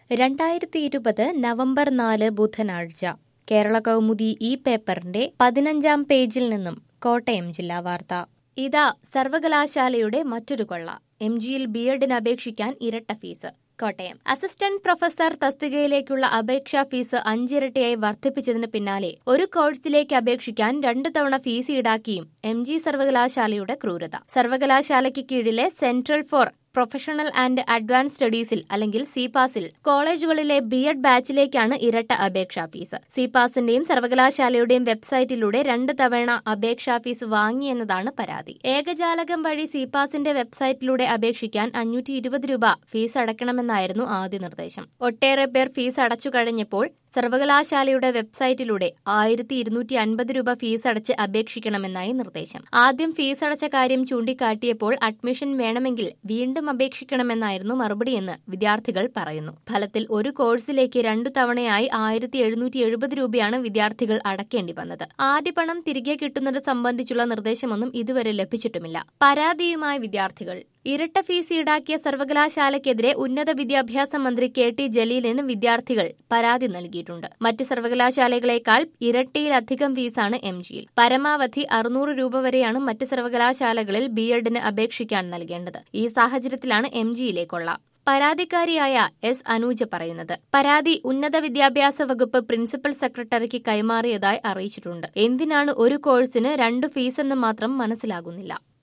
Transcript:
രണ്ടായിരത്തി ഇരുപത് നവംബർ നാല് ബുധനാഴ്ച കേരള കൗമുദി ഈ പേപ്പറിന്റെ പതിനഞ്ചാം പേജിൽ നിന്നും കോട്ടയം ജില്ലാ വാർത്ത ഇതാ സർവകലാശാലയുടെ മറ്റൊരു കൊള്ള എം ജിയിൽ ബി എഡിന് അപേക്ഷിക്കാൻ ഇരട്ട ഫീസ് കോട്ടയം അസിസ്റ്റന്റ് പ്രൊഫസർ തസ്തികയിലേക്കുള്ള അപേക്ഷാ ഫീസ് അഞ്ചിരട്ടിയായി വർദ്ധിപ്പിച്ചതിന് പിന്നാലെ ഒരു കോഴ്സിലേക്ക് അപേക്ഷിക്കാൻ രണ്ടു തവണ ഫീസ് ഈടാക്കിയും എം ജി സർവകലാശാലയുടെ ക്രൂരത സർവകലാശാലയ്ക്ക് കീഴിലെ central for professional and advance സ്റ്റഡീസിൽ അല്ലെങ്കിൽ സിപാസിൽ കോളേജുകളിലെ ബി എഡ് ബാച്ചിലേക്കാണ് ഇരട്ട അപേക്ഷാ ഫീസ് സിപാസിന്റെയും സർവകലാശാലയുടെയും വെബ്സൈറ്റിലൂടെ രണ്ട് തവണ അപേക്ഷാ ഫീസ് വാങ്ങിയെന്നതാണ് പരാതി ഏകജാലകം വഴി സിപാസിന്റെ വെബ്സൈറ്റിലൂടെ അപേക്ഷിക്കാൻ അഞ്ഞൂറ്റി ഇരുപത് രൂപ ഫീസ് അടയ്ക്കണമെന്നായിരുന്നു ആദ്യ നിർദ്ദേശം ഒട്ടേറെ പേർ ഫീസ് അടച്ചു കഴിഞ്ഞപ്പോൾ സർവകലാശാലയുടെ വെബ്സൈറ്റിലൂടെ ആയിരത്തി ഇരുന്നൂറ്റി അൻപത് രൂപ ഫീസ് അടച്ച് അപേക്ഷിക്കണമെന്നായി നിർദ്ദേശം ആദ്യം ഫീസ് അടച്ച കാര്യം ചൂണ്ടിക്കാട്ടിയപ്പോൾ അഡ്മിഷൻ വേണമെങ്കിൽ വീണ്ടും അപേക്ഷിക്കണമെന്നായിരുന്നു മറുപടിയെന്ന് വിദ്യാർത്ഥികൾ പറയുന്നു ഫലത്തിൽ ഒരു കോഴ്സിലേക്ക് രണ്ടു തവണയായി ആയിരത്തി എഴുന്നൂറ്റി എഴുപത് രൂപയാണ് വിദ്യാർത്ഥികൾ അടക്കേണ്ടി വന്നത് ആദ്യ പണം തിരികെ കിട്ടുന്നത് സംബന്ധിച്ചുള്ള നിർദ്ദേശമൊന്നും ഇതുവരെ ലഭിച്ചിട്ടുമില്ല പരാതിയുമായി വിദ്യാർത്ഥികൾ ഇരട്ട ഫീസ് ഈടാക്കിയ സർവകലാശാലയ്ക്കെതിരെ ഉന്നത വിദ്യാഭ്യാസ മന്ത്രി കെ ടി ജലീലിന് വിദ്യാർത്ഥികൾ പരാതി നൽകിയിട്ടുണ്ട് മറ്റ് സർവകലാശാലകളെക്കാൾ ഇരട്ടിയിലധികം ഫീസാണ് എം ജിയിൽ പരമാവധി അറുന്നൂറ് രൂപ വരെയാണ് മറ്റ് സർവകലാശാലകളിൽ ബി എഡിന് അപേക്ഷിക്കാൻ നൽകേണ്ടത് ഈ സാഹചര്യത്തിലാണ് എം ജിയിലേക്കുള്ള പരാതിക്കാരിയായ എസ് അനൂജ പറയുന്നത് പരാതി ഉന്നത വിദ്യാഭ്യാസ വകുപ്പ് പ്രിൻസിപ്പൽ സെക്രട്ടറിക്ക് കൈമാറിയതായി അറിയിച്ചിട്ടുണ്ട് എന്തിനാണ് ഒരു കോഴ്സിന് രണ്ട് ഫീസെന്ന് മാത്രം മനസ്സിലാകുന്നില്ല